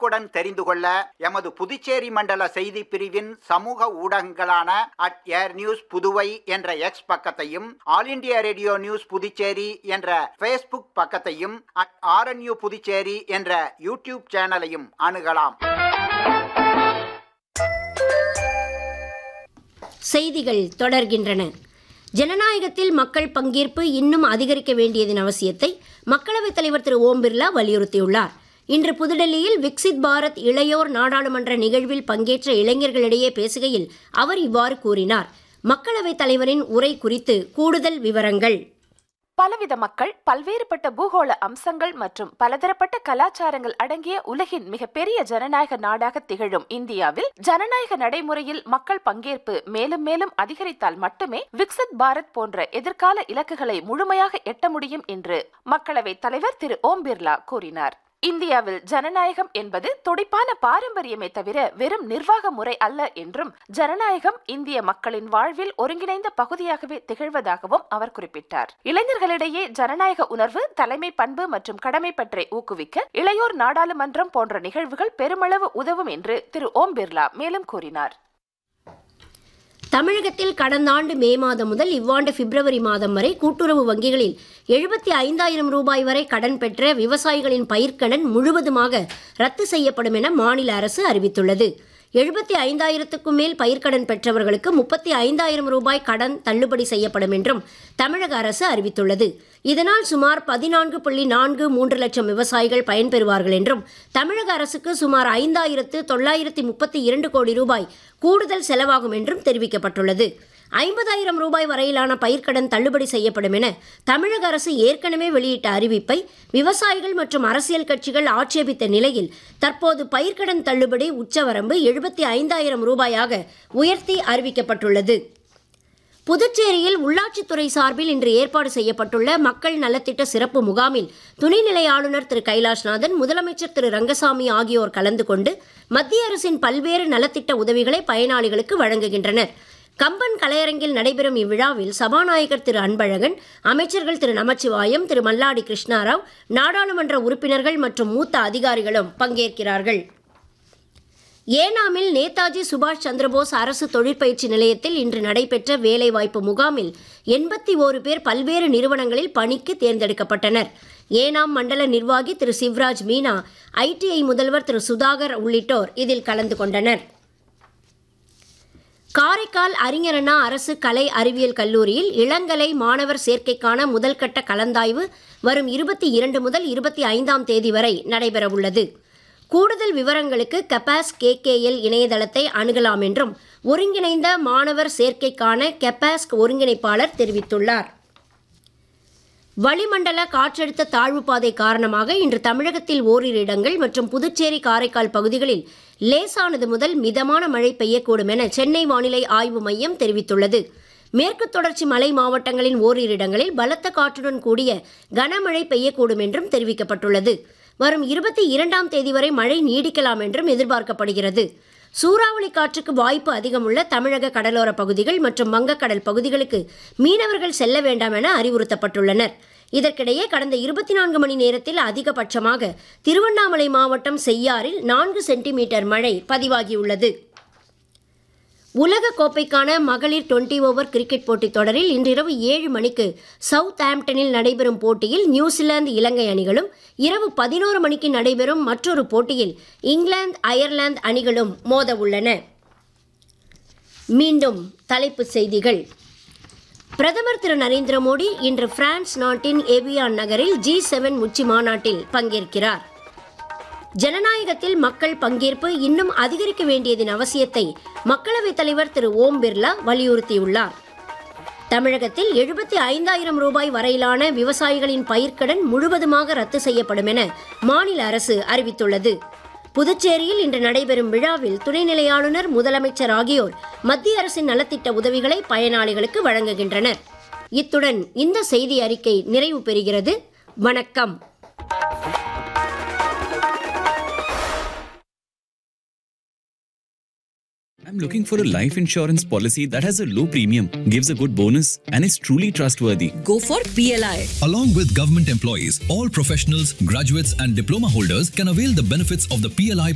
உடனுக்குடன் தெரிந்து கொள்ள எமது புதுச்சேரி மண்டல செய்தி பிரிவின் சமூக ஊடகங்களான அட் ஏர் நியூஸ் புதுவை என்ற எக்ஸ் பக்கத்தையும் all India radio news Puducherry என்ற ஃபேஸ்புக் பக்கத்தையும் அட் ஆர்என்யூ புதுச்சேரி என்ற யூடியூப் சேனலையும் அணுகலாம் செய்திகள் தொடர்கின்றன ஜனநாயகத்தில் மக்கள் பங்கேற்பு இன்னும் அதிகரிக்க வேண்டியதன் அவசியத்தை மக்களவைத் தலைவர் திரு ஓம் பிர்லா வலியுறுத்தியுள்ளார் இன்று புதுடெல்லியில் விக்சித் பாரத் இளையோர் நாடாளுமன்ற நிகழ்வில் பங்கேற்ற இளைஞர்களிடையே பேசுகையில் அவர் இவ்வாறு கூறினார் மக்களவைத் தலைவரின் உரை குறித்து கூடுதல் விவரங்கள் பலவித மக்கள் பல்வேறுபட்ட பூகோள அம்சங்கள் மற்றும் பலதரப்பட்ட கலாச்சாரங்கள் அடங்கிய உலகின் மிகப்பெரிய ஜனநாயக நாடாக திகழும் இந்தியாவில் ஜனநாயக நடைமுறையில் மக்கள் பங்கேற்பு மேலும் மேலும் அதிகரித்தால் மட்டுமே விக்சித் பாரத் போன்ற எதிர்கால இலக்குகளை முழுமையாக எட்ட முடியும் என்று மக்களவைத் தலைவர் திரு ஓம் பிர்லா கூறினார் இந்தியாவில் ஜனநாயகம் என்பது துடிப்பான பாரம்பரியமே தவிர வெறும் நிர்வாக முறை அல்ல என்றும் ஜனநாயகம் இந்திய மக்களின் வாழ்வில் ஒருங்கிணைந்த பகுதியாகவே திகழ்வதாகவும் அவர் குறிப்பிட்டார் இளைஞர்களிடையே ஜனநாயக உணர்வு தலைமை பண்பு மற்றும் கடமை பற்றி ஊக்குவிக்க இளையோர் நாடாளுமன்றம் போன்ற நிகழ்வுகள் பெருமளவு உதவும் என்று திரு ஓம் பிர்லா மேலும் கூறினார் தமிழகத்தில் கடந்த ஆண்டு மே மாதம் முதல் இவ்வாண்டு பிப்ரவரி மாதம் வரை கூட்டுறவு வங்கிகளில் எழுபத்தி ஐந்தாயிரம் ரூபாய் வரை கடன் பெற்ற விவசாயிகளின் பயிர்க்கடன் முழுவதுமாக ரத்து செய்யப்படும் என மாநில அரசு அறிவித்துள்ளது எழுபத்தி ஐந்தாயிரத்துக்கும் மேல் பயிர்க்கடன் பெற்றவர்களுக்கு முப்பத்தி ஐந்தாயிரம் ரூபாய் கடன் தள்ளுபடி செய்யப்படும் என்றும் தமிழக அரசு அறிவித்துள்ளது இதனால் சுமார் பதினான்கு புள்ளி நான்கு மூன்று லட்சம் விவசாயிகள் பயன்பெறுவார்கள் என்றும் தமிழக அரசுக்கு சுமார் ஐந்தாயிரத்து தொள்ளாயிரத்தி முப்பத்தி இரண்டு கோடி ரூபாய் கூடுதல் செலவாகும் என்றும் தெரிவிக்கப்பட்டுள்ளது ஐம்பதாயிரம் ரூபாய் வரையிலான பயிர்க்கடன் தள்ளுபடி செய்யப்படும் என தமிழக அரசு ஏற்கனவே வெளியிட்ட அறிவிப்பை விவசாயிகள் மற்றும் அரசியல் கட்சிகள் ஆட்சேபித்த நிலையில் தற்போது பயிர்க்கடன் தள்ளுபடி உச்சவரம்பு எழுபத்தி ஐந்தாயிரம் ரூபாயாக உயர்த்தி அறிவிக்கப்பட்டுள்ளது புதுச்சேரியில் உள்ளாட்சித்துறை சார்பில் இன்று ஏற்பாடு செய்யப்பட்டுள்ள மக்கள் நலத்திட்ட சிறப்பு முகாமில் துணைநிலை ஆளுநர் திரு கைலாஷ்நாதன் முதலமைச்சர் திரு ரங்கசாமி ஆகியோர் கலந்து கொண்டு மத்திய அரசின் பல்வேறு நலத்திட்ட உதவிகளை பயனாளிகளுக்கு வழங்குகின்றனர் கம்பன் கலையரங்கில் நடைபெறும் இவ்விழாவில் சபாநாயகர் திரு அன்பழகன் அமைச்சர்கள் திரு நமச்சிவாயம் திரு மல்லாடி கிருஷ்ணாராவ் நாடாளுமன்ற உறுப்பினர்கள் மற்றும் மூத்த அதிகாரிகளும் பங்கேற்கிறார்கள் ஏனாமில் நேதாஜி சுபாஷ் சந்திரபோஸ் அரசு தொழிற்பயிற்சி நிலையத்தில் இன்று நடைபெற்ற வேலைவாய்ப்பு முகாமில் எண்பத்தி ஓரு பேர் பல்வேறு நிறுவனங்களில் பணிக்கு தேர்ந்தெடுக்கப்பட்டனர் ஏனாம் மண்டல நிர்வாகி திரு சிவ்ராஜ் மீனா ஐடிஐ முதல்வர் திரு சுதாகர் உள்ளிட்டோர் இதில் கலந்து கொண்டனர் காரைக்கால் அறிஞரண்ணா அரசு கலை அறிவியல் கல்லூரியில் இளங்கலை மாணவர் சேர்க்கைக்கான முதல்கட்ட கலந்தாய்வு வரும் இருபத்தி இரண்டு முதல் இருபத்தி ஐந்தாம் தேதி வரை நடைபெறவுள்ளது கூடுதல் விவரங்களுக்கு கெப்பாஸ் கேகேஎல் இணையதளத்தை அணுகலாம் என்றும் ஒருங்கிணைந்த மாணவர் சேர்க்கைக்கான கெப்பாஸ்க் ஒருங்கிணைப்பாளர் தெரிவித்துள்ளார் வளிமண்டல காற்றழுத்த தாழ்வு பாதை காரணமாக இன்று தமிழகத்தில் ஓரிரு இடங்கள் மற்றும் புதுச்சேரி காரைக்கால் பகுதிகளில் லேசானது முதல் மிதமான மழை பெய்யக்கூடும் என சென்னை வானிலை ஆய்வு மையம் தெரிவித்துள்ளது மேற்கு தொடர்ச்சி மலை மாவட்டங்களின் ஓரிரு இடங்களில் பலத்த காற்றுடன் கூடிய கனமழை பெய்யக்கூடும் என்றும் தெரிவிக்கப்பட்டுள்ளது வரும் இருபத்தி இரண்டாம் தேதி வரை மழை நீடிக்கலாம் என்றும் எதிர்பார்க்கப்படுகிறது சூறாவளி காற்றுக்கு வாய்ப்பு அதிகமுள்ள தமிழக கடலோர பகுதிகள் மற்றும் வங்கக்கடல் பகுதிகளுக்கு மீனவர்கள் செல்ல வேண்டாம் என அறிவுறுத்தப்பட்டுள்ளனர் இதற்கிடையே கடந்த இருபத்தி நான்கு மணி நேரத்தில் அதிகபட்சமாக திருவண்ணாமலை மாவட்டம் செய்யாறில் நான்கு சென்டிமீட்டர் மழை பதிவாகியுள்ளது உலக கோப்பைக்கான மகளிர் டுவெண்டி ஓவர் கிரிக்கெட் போட்டித் தொடரில் இன்றிரவு ஏழு மணிக்கு சவுத் ஆம்டனில் நடைபெறும் போட்டியில் நியூசிலாந்து இலங்கை அணிகளும் இரவு பதினோரு மணிக்கு நடைபெறும் மற்றொரு போட்டியில் இங்கிலாந்து அயர்லாந்து அணிகளும் மோத உள்ளன மீண்டும் தலைப்புச் செய்திகள் பிரதமர் திரு நரேந்திர மோடி இன்று பிரான்ஸ் நாட்டின் ஏவியான் நகரில் ஜி செவன் உச்சி மாநாட்டில் பங்கேற்கிறார் ஜனநாயகத்தில் மக்கள் பங்கேற்பு இன்னும் அதிகரிக்க வேண்டியதன் அவசியத்தை மக்களவைத் தலைவர் திரு ஓம் பிர்லா வலியுறுத்தியுள்ளார் தமிழகத்தில் எழுபத்தி ஐந்தாயிரம் ரூபாய் வரையிலான விவசாயிகளின் பயிர்க்கடன் முழுவதுமாக ரத்து செய்யப்படும் என மாநில அரசு அறிவித்துள்ளது புதுச்சேரியில் இன்று நடைபெறும் விழாவில் துணைநிலை ஆளுநர் முதலமைச்சர் ஆகியோர் மத்திய அரசின் நலத்திட்ட உதவிகளை பயனாளிகளுக்கு வழங்குகின்றனர் இத்துடன் இந்த செய்தி அறிக்கை நிறைவு பெறுகிறது வணக்கம் I'm looking for a life insurance policy that has a low premium, gives a good bonus, and is truly trustworthy. Go for PLI. Along with government employees, all professionals, graduates, and diploma holders can avail the benefits of the PLI